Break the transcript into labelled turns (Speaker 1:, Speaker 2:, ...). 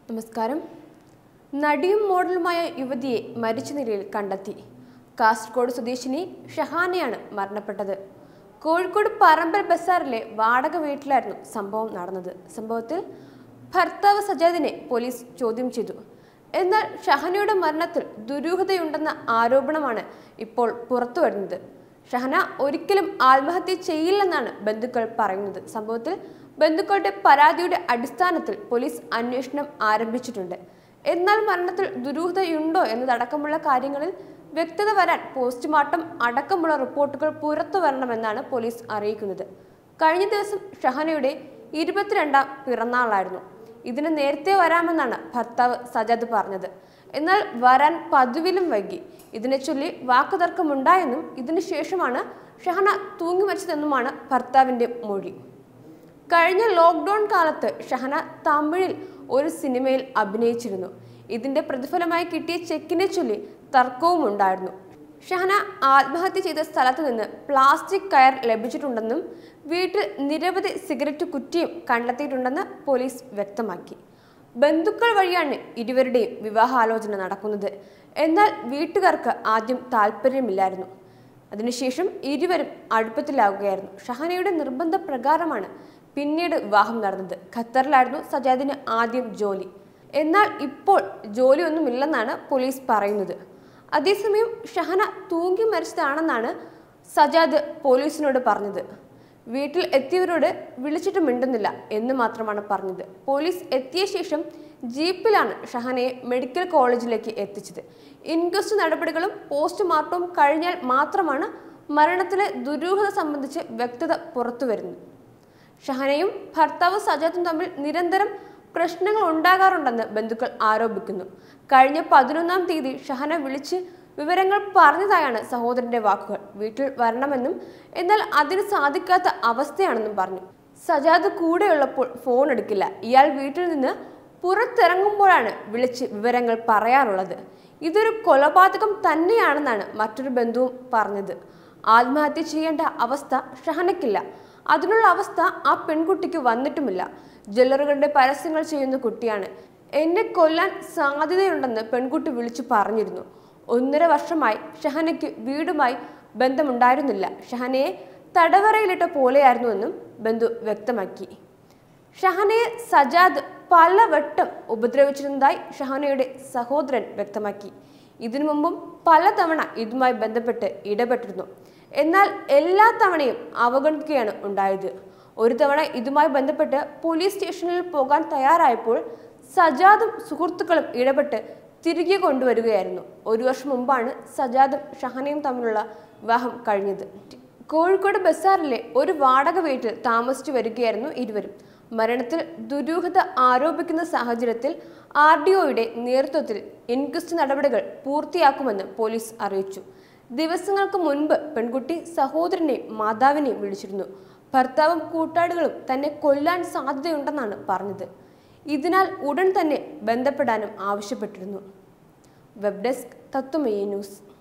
Speaker 1: നമസ്കാരം നടിയും മോഡലുമായ യുവതിയെ മരിച്ച നിലയിൽ കണ്ടെത്തി കാസർഗോഡ് സ്വദേശിനി ഷഹാനയാണ് മരണപ്പെട്ടത് കോഴിക്കോട് പറമ്പൽ ബസാറിലെ വാടക വീട്ടിലായിരുന്നു സംഭവം നടന്നത് സംഭവത്തിൽ ഭർത്താവ് സജാദിനെ പോലീസ് ചോദ്യം ചെയ്തു എന്നാൽ ഷഹനയുടെ മരണത്തിൽ ദുരൂഹതയുണ്ടെന്ന ആരോപണമാണ് ഇപ്പോൾ പുറത്തു വരുന്നത് ഷഹന ഒരിക്കലും ആത്മഹത്യ ചെയ്യില്ലെന്നാണ് ബന്ധുക്കൾ പറയുന്നത് സംഭവത്തിൽ ബന്ധുക്കളുടെ പരാതിയുടെ അടിസ്ഥാനത്തിൽ പോലീസ് അന്വേഷണം ആരംഭിച്ചിട്ടുണ്ട് എന്നാൽ മരണത്തിൽ ദുരൂഹതയുണ്ടോ എന്നതടക്കമുള്ള കാര്യങ്ങളിൽ വ്യക്തത വരാൻ പോസ്റ്റ്മോർട്ടം അടക്കമുള്ള റിപ്പോർട്ടുകൾ പുറത്തു വരണമെന്നാണ് പോലീസ് അറിയിക്കുന്നത് കഴിഞ്ഞ ദിവസം ഷഹനയുടെ ഇരുപത്തിരണ്ടാം പിറന്നാളായിരുന്നു ഇതിന് നേരത്തെ വരാമെന്നാണ് ഭർത്താവ് സജാദ് പറഞ്ഞത് എന്നാൽ വരാൻ പതിവിലും വൈകി ഇതിനെ ചൊല്ലി വാക്കുതർക്കമുണ്ടായെന്നും ഇതിനു ശേഷമാണ് ഷഹന തൂങ്ങി മരിച്ചതെന്നുമാണ് ഭർത്താവിന്റെ മൊഴി കഴിഞ്ഞ ലോക്ക്ഡൌൺ കാലത്ത് ഷഹന തമിഴിൽ ഒരു സിനിമയിൽ അഭിനയിച്ചിരുന്നു ഇതിന്റെ പ്രതിഫലമായി കിട്ടിയ ചെക്കിനെ ചൊല്ലി തർക്കവും ഉണ്ടായിരുന്നു ഷഹന ആത്മഹത്യ ചെയ്ത സ്ഥലത്ത് നിന്ന് പ്ലാസ്റ്റിക് കയർ ലഭിച്ചിട്ടുണ്ടെന്നും വീട്ടിൽ നിരവധി സിഗരറ്റ് കുറ്റിയും കണ്ടെത്തിയിട്ടുണ്ടെന്ന് പോലീസ് വ്യക്തമാക്കി ബന്ധുക്കൾ വഴിയാണ് ഇരുവരുടെയും വിവാഹാലോചന നടക്കുന്നത് എന്നാൽ വീട്ടുകാർക്ക് ആദ്യം താല്പര്യമില്ലായിരുന്നു അതിനുശേഷം ഇരുവരും അടുപ്പത്തിലാവുകയായിരുന്നു ഷഹനയുടെ നിർബന്ധ പ്രകാരമാണ് പിന്നീട് വിവാഹം നടന്നത് ഖത്തറിലായിരുന്നു സജാദിന് ആദ്യം ജോലി എന്നാൽ ഇപ്പോൾ ജോലിയൊന്നുമില്ലെന്നാണ് പോലീസ് പറയുന്നത് അതേസമയം ഷഹന തൂങ്ങി മരിച്ചതാണെന്നാണ് സജാദ് പോലീസിനോട് പറഞ്ഞത് വീട്ടിൽ എത്തിയവരോട് വിളിച്ചിട്ട് മിണ്ടുന്നില്ല എന്ന് മാത്രമാണ് പറഞ്ഞത് പോലീസ് എത്തിയ ശേഷം ജീപ്പിലാണ് ഷഹനയെ മെഡിക്കൽ കോളേജിലേക്ക് എത്തിച്ചത് ഇൻക്വസ്റ്റ് നടപടികളും പോസ്റ്റ്മോർട്ടവും കഴിഞ്ഞാൽ മാത്രമാണ് മരണത്തിലെ ദുരൂഹത സംബന്ധിച്ച് വ്യക്തത പുറത്തുവരുന്നത് ഷഹനയും ഭർത്താവ് സജാത്തും തമ്മിൽ നിരന്തരം പ്രശ്നങ്ങൾ ഉണ്ടാകാറുണ്ടെന്ന് ബന്ധുക്കൾ ആരോപിക്കുന്നു കഴിഞ്ഞ പതിനൊന്നാം തീയതി ഷഹന വിളിച്ച് വിവരങ്ങൾ പറഞ്ഞതായാണ് സഹോദരന്റെ വാക്കുകൾ വീട്ടിൽ വരണമെന്നും എന്നാൽ അതിന് സാധിക്കാത്ത അവസ്ഥയാണെന്നും പറഞ്ഞു സജാദ് കൂടെയുള്ളപ്പോൾ ഫോൺ എടുക്കില്ല ഇയാൾ വീട്ടിൽ നിന്ന് പുറത്തിറങ്ങുമ്പോഴാണ് വിളിച്ച് വിവരങ്ങൾ പറയാറുള്ളത് ഇതൊരു കൊലപാതകം തന്നെയാണെന്നാണ് മറ്റൊരു ബന്ധുവും പറഞ്ഞത് ആത്മഹത്യ ചെയ്യേണ്ട അവസ്ഥ ഷഹനയ്ക്കില്ല അതിനുള്ള അവസ്ഥ ആ പെൺകുട്ടിക്ക് വന്നിട്ടുമില്ല ജ്വല്ലറികളുടെ പരസ്യങ്ങൾ ചെയ്യുന്ന കുട്ടിയാണ് എന്നെ കൊല്ലാൻ സാധ്യതയുണ്ടെന്ന് പെൺകുട്ടി വിളിച്ചു പറഞ്ഞിരുന്നു ഒന്നര വർഷമായി ഷഹനയ്ക്ക് വീടുമായി ബന്ധമുണ്ടായിരുന്നില്ല ഷഹനയെ തടവറയിലിട്ട പോലെയായിരുന്നുവെന്നും ബന്ധു വ്യക്തമാക്കി ഷഹനയെ സജാദ് പലവട്ടം ഉപദ്രവിച്ചിരുന്നതായി ഷഹനയുടെ സഹോദരൻ വ്യക്തമാക്കി ഇതിനു മുമ്പും പലതവണ ഇതുമായി ബന്ധപ്പെട്ട് ഇടപെട്ടിരുന്നു എന്നാൽ എല്ലാ തവണയും അവഗണിക്കുകയാണ് ഉണ്ടായത് ഒരു തവണ ഇതുമായി ബന്ധപ്പെട്ട് പോലീസ് സ്റ്റേഷനിൽ പോകാൻ തയ്യാറായപ്പോൾ സജാദും സുഹൃത്തുക്കളും ഇടപെട്ട് തിരികെ കൊണ്ടുവരികയായിരുന്നു ഒരു വർഷം മുമ്പാണ് സജാദും ഷഹനയും തമ്മിലുള്ള വിവാഹം കഴിഞ്ഞത് കോഴിക്കോട് ബസാറിലെ ഒരു വാടക വീട്ടിൽ താമസിച്ചു വരികയായിരുന്നു ഇരുവരും മരണത്തിൽ ദുരൂഹത ആരോപിക്കുന്ന സാഹചര്യത്തിൽ ആർ ഡി ഒയുടെ നേതൃത്വത്തിൽ ഇൻക്വസ്റ്റ് നടപടികൾ പൂർത്തിയാക്കുമെന്ന് പോലീസ് അറിയിച്ചു ദിവസങ്ങൾക്ക് മുൻപ് പെൺകുട്ടി സഹോദരനെയും മാതാവിനെയും വിളിച്ചിരുന്നു ഭർത്താവും കൂട്ടാളികളും തന്നെ കൊല്ലാൻ സാധ്യതയുണ്ടെന്നാണ് പറഞ്ഞത് ഇതിനാൽ ഉടൻ തന്നെ ബന്ധപ്പെടാനും ആവശ്യപ്പെട്ടിരുന്നു വെബ് ഡെസ്ക് തത്വമയി ന്യൂസ്